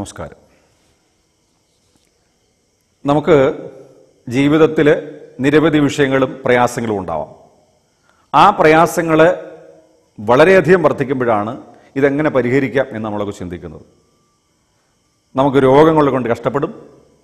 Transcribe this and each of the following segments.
നമസ്കാരം നമുക്ക് ജീവിതത്തിൽ നിരവധി വിഷയങ്ങളും പ്രയാസങ്ങളും ഉണ്ടാവാം ആ പ്രയാസങ്ങൾ വളരെയധികം വർദ്ധിക്കുമ്പോഴാണ് ഇതെങ്ങനെ പരിഹരിക്കാം എന്ന് നമ്മളൊക്കെ ചിന്തിക്കുന്നത് നമുക്ക് രോഗങ്ങൾ കൊണ്ട് കഷ്ടപ്പെടും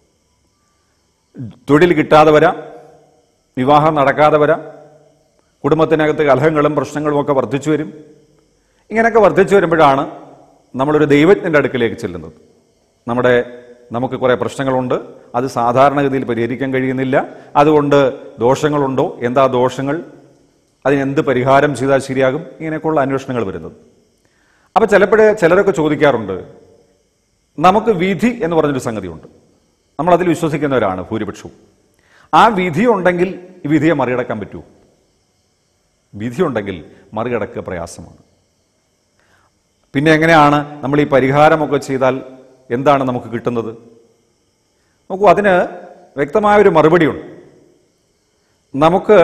തൊഴിൽ കിട്ടാതെ വരാം വിവാഹം നടക്കാതെ വരാം കുടുംബത്തിനകത്ത് കലഹങ്ങളും പ്രശ്നങ്ങളും ഒക്കെ വർദ്ധിച്ചു വരും ഇങ്ങനെയൊക്കെ വർദ്ധിച്ചു വരുമ്പോഴാണ് നമ്മളൊരു ദൈവജ്ഞൻ്റെ അടുക്കിലേക്ക് ചെല്ലുന്നത് നമ്മുടെ നമുക്ക് കുറേ പ്രശ്നങ്ങളുണ്ട് അത് സാധാരണഗതിയിൽ പരിഹരിക്കാൻ കഴിയുന്നില്ല അതുകൊണ്ട് ദോഷങ്ങളുണ്ടോ എന്താ ദോഷങ്ങൾ അതിനെന്ത് പരിഹാരം ചെയ്താൽ ശരിയാകും ഇങ്ങനെയൊക്കെയുള്ള അന്വേഷണങ്ങൾ വരുന്നത് അപ്പോൾ ചിലപ്പോഴേ ചിലരൊക്കെ ചോദിക്കാറുണ്ട് നമുക്ക് വിധി എന്ന് പറഞ്ഞൊരു സംഗതിയുണ്ട് നമ്മൾ അതിൽ വിശ്വസിക്കുന്നവരാണ് ഭൂരിപക്ഷവും ആ വിധി ഉണ്ടെങ്കിൽ ഈ വിധിയെ മറികടക്കാൻ പറ്റൂ വിധി ഉണ്ടെങ്കിൽ മറികടക്കുക പ്രയാസമാണ് പിന്നെ എങ്ങനെയാണ് നമ്മൾ ഈ പരിഹാരമൊക്കെ ചെയ്താൽ എന്താണ് നമുക്ക് കിട്ടുന്നത് നോക്കൂ അതിന് വ്യക്തമായൊരു മറുപടിയുണ്ട് നമുക്ക്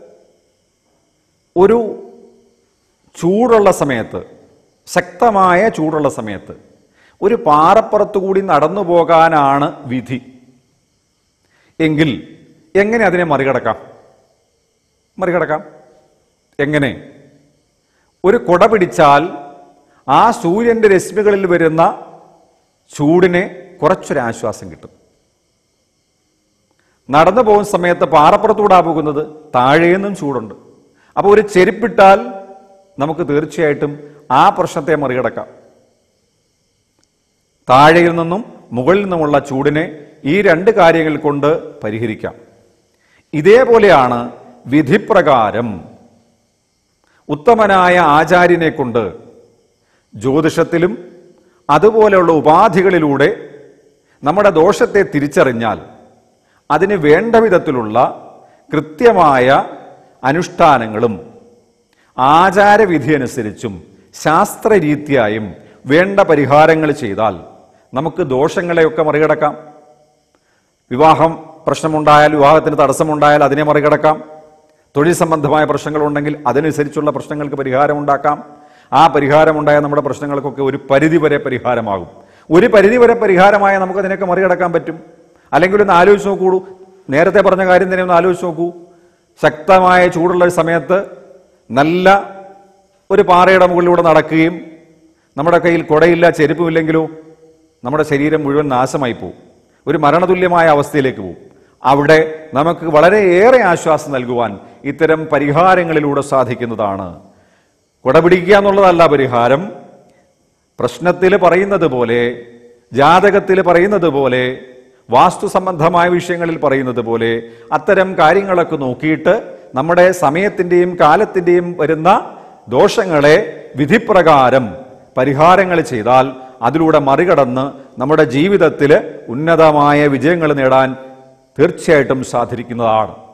ഒരു ചൂടുള്ള സമയത്ത് ശക്തമായ ചൂടുള്ള സമയത്ത് ഒരു പാറപ്പുറത്തു കൂടി നടന്നു പോകാനാണ് വിധി എങ്കിൽ എങ്ങനെ അതിനെ മറികടക്കാം മറികടക്കാം എങ്ങനെ ഒരു കുട പിടിച്ചാൽ ആ സൂര്യന്റെ രശ്മികളിൽ വരുന്ന ചൂടിന് കുറച്ചൊരാശ്വാസം കിട്ടും നടന്നു പോകുന്ന സമയത്ത് പാറപ്പുറത്തൂടാ പോകുന്നത് താഴേന്നും ചൂടുണ്ട് അപ്പോൾ ഒരു ചെരുപ്പിട്ടാൽ നമുക്ക് തീർച്ചയായിട്ടും ആ പ്രശ്നത്തെ മറികടക്കാം താഴെയിൽ നിന്നും മുകളിൽ നിന്നുമുള്ള ചൂടിനെ ഈ രണ്ട് കാര്യങ്ങൾ കൊണ്ട് പരിഹരിക്കാം ഇതേപോലെയാണ് വിധിപ്രകാരം ഉത്തമനായ ആചാര്യനെ കൊണ്ട് ജ്യോതിഷത്തിലും അതുപോലെയുള്ള ഉപാധികളിലൂടെ നമ്മുടെ ദോഷത്തെ തിരിച്ചറിഞ്ഞാൽ അതിന് വേണ്ട വിധത്തിലുള്ള കൃത്യമായ അനുഷ്ഠാനങ്ങളും ആചാരവിധി അനുസരിച്ചും ശാസ്ത്രരീത്യായും വേണ്ട പരിഹാരങ്ങൾ ചെയ്താൽ നമുക്ക് ദോഷങ്ങളെയൊക്കെ മറികടക്കാം വിവാഹം പ്രശ്നമുണ്ടായാൽ വിവാഹത്തിന് തടസ്സമുണ്ടായാൽ അതിനെ മറികടക്കാം തൊഴിൽ സംബന്ധമായ പ്രശ്നങ്ങളുണ്ടെങ്കിൽ അതനുസരിച്ചുള്ള പ്രശ്നങ്ങൾക്ക് പരിഹാരമുണ്ടാക്കാം ആ പരിഹാരമുണ്ടായ നമ്മുടെ പ്രശ്നങ്ങൾക്കൊക്കെ ഒരു പരിധി വരെ പരിഹാരമാകും ഒരു പരിധി വരെ പരിഹാരമായ നമുക്ക് അതിനൊക്കെ മറികടക്കാൻ പറ്റും അല്ലെങ്കിൽ ഒന്ന് ആലോചിച്ച് നോക്കൂ നേരത്തെ പറഞ്ഞ കാര്യം തന്നെ ഒന്ന് ആലോചിച്ച് നോക്കൂ ശക്തമായ ചൂടുള്ള ഒരു സമയത്ത് നല്ല ഒരു പാറയുടെ മുകളിലൂടെ നടക്കുകയും നമ്മുടെ കയ്യിൽ കുടയില്ല ചെരുപ്പുമില്ലെങ്കിലോ നമ്മുടെ ശരീരം മുഴുവൻ നാശമായി പോകും ഒരു മരണതുല്യമായ അവസ്ഥയിലേക്ക് പോകും അവിടെ നമുക്ക് വളരെയേറെ ആശ്വാസം നൽകുവാൻ ഇത്തരം പരിഹാരങ്ങളിലൂടെ സാധിക്കുന്നതാണ് കുടപിടിക്കുക എന്നുള്ളതല്ല പരിഹാരം പ്രശ്നത്തിൽ പറയുന്നത് പോലെ ജാതകത്തിൽ പറയുന്നത് പോലെ വാസ്തു സംബന്ധമായ വിഷയങ്ങളിൽ പറയുന്നത് പോലെ അത്തരം കാര്യങ്ങളൊക്കെ നോക്കിയിട്ട് നമ്മുടെ സമയത്തിൻ്റെയും കാലത്തിൻ്റെയും വരുന്ന ദോഷങ്ങളെ വിധിപ്രകാരം പരിഹാരങ്ങൾ ചെയ്താൽ അതിലൂടെ മറികടന്ന് നമ്മുടെ ജീവിതത്തിൽ ഉന്നതമായ വിജയങ്ങൾ നേടാൻ തീർച്ചയായിട്ടും സാധിക്കുന്നതാണ്